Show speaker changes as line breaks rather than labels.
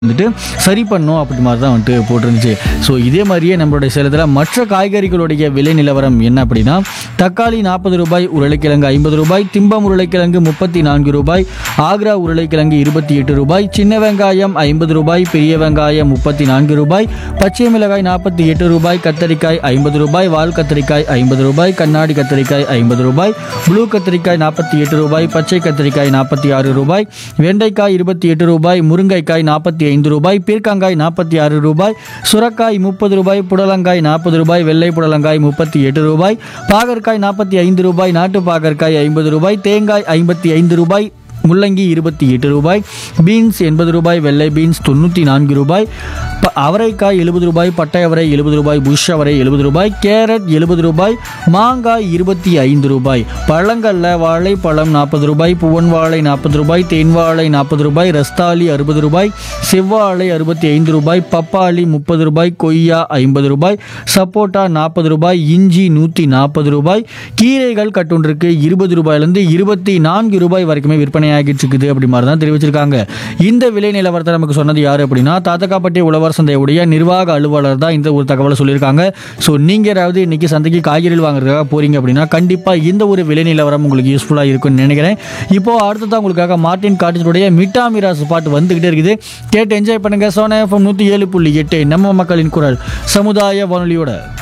வந்துட்டு சரி பண்ணும் அப்படி மாதிரி தான் வந்துட்டு போட்டிருந்துச்சு ஸோ இதே மாதிரியே நம்மளுடைய சேலத்தில் மற்ற காய்கறிகளுடைய விலை நிலவரம் என்ன அப்படின்னா தக்காளி நாற்பது ரூபாய் உருளைக்கிழங்கு ஐம்பது ரூபாய் திம்பம் உருளைக்கிழங்கு முப்பத்தி நான்கு ரூபாய் ஆக்ரா உருளைக்கிழங்கு இருபத்தி எட்டு ரூபாய் சின்ன வெங்காயம் ஐம்பது ரூபாய் பெரிய வெங்காயம் முப்பத்தி நான்கு ரூபாய் பச்சை மிளகாய் நாற்பத்தி எட்டு ரூபாய் கத்தரிக்காய் ஐம்பது ரூபாய் வால் கத்தரிக்காய் ஐம்பது ரூபாய் கண்ணாடி கத்தரிக்காய் ஐம்பது ரூபாய் ப்ளூ கத்தரிக்காய் நாற்பத்தி எட்டு ரூபாய் பச்சை கத்தரிக்காய் நாற்பத்தி ஆறு ரூபாய் வெண்டைக்காய் இருபத்தி எட்டு ரூபாய் முருங்கைக்காய் நாற்பத்தி ஐந்து ரூபாய் பீர்க்கங்காய் நாற்பத்தி ஆறு ரூபாய் சுரக்காய் முப்பது ரூபாய் புடலங்காய் நாற்பது ரூபாய் வெள்ளை புடலங்காய் முப்பத்தி எட்டு ரூபாய் பாகற்காய் நாற்பத்தி ஐந்து ரூபாய் நாட்டு பாகற்காய் ஐம்பது ரூபாய் தேங்காய் ஐம்பத்தி ஐந்து ரூபாய் முள்ளங்கி இருபத்தி எட்டு ரூபாய் பீன்ஸ் எண்பது ரூபாய் வெள்ளை பீன்ஸ் தொண்ணூற்றி நான்கு ரூபாய் ப- அவரைக்காய் எழுபது ரூபாய் பட்டை அவரை எழுபது ரூபாய் புஷ் அவரை எழுபது ரூபாய் கேரட் எழுபது ரூபாய் மாங்காய் இருபத்தி ஐந்து ரூபாய் பழங்களில் வாழைப்பழம் நாற்பது ரூபாய் புவன் வாழை நாற்பது ரூபாய் தேன் வாழை நாற்பது ரூபாய் ரஸ்தாலி அறுபது ரூபாய் செவ்வாழை அறுபத்தி ஐந்து ரூபாய் பப்பாளி முப்பது ரூபாய் கொய்யா ஐம்பது ரூபாய் சப்போட்டா நாற்பது ரூபாய் இஞ்சி நூற்றி நாற்பது ரூபாய் கீரைகள் கட்டுன்றிருக்கு இருபது ரூபாயிலேருந்து இருபத்தி நான்கு ரூபாய் வரைக்குமே விற்பனையாகிட்டு இருக்குது அப்படி மாதிரி தான் தெரிவிச்சிருக்காங்க இந்த விலை நிலவரத்தை நமக்கு சொன்னது யார் அப்படின்னா தாத்தக்காப்பட்டி உழவர் சந்தையுடைய நிர்வாக அலுவலர் தான் இந்த ஒரு தகவலை சொல்லியிருக்காங்க ஸோ நீங்கள் யாராவது இன்னைக்கு சந்தைக்கு காய்கறிகள் வாங்குறதுக்காக போறீங்க அப்படின்னா கண்டிப்பாக இந்த ஒரு விலை நிலவரம் உங்களுக்கு யூஸ்ஃபுல்லாக இருக்கும்னு நினைக்கிறேன் இப்போ அடுத்ததான் உங்களுக்காக மார்ட்டின் காட்டேஜுடைய மிட்டா மிராஸ் பாட்டு வந்துகிட்டே இருக்குது கேட்டு என்ஜாய் பண்ணுங்க சோனா எஃப்எம் நூற்றி ஏழு புள்ளி எட்டு நம்ம மக்களின் குரல் சமுதாய வானொலியோட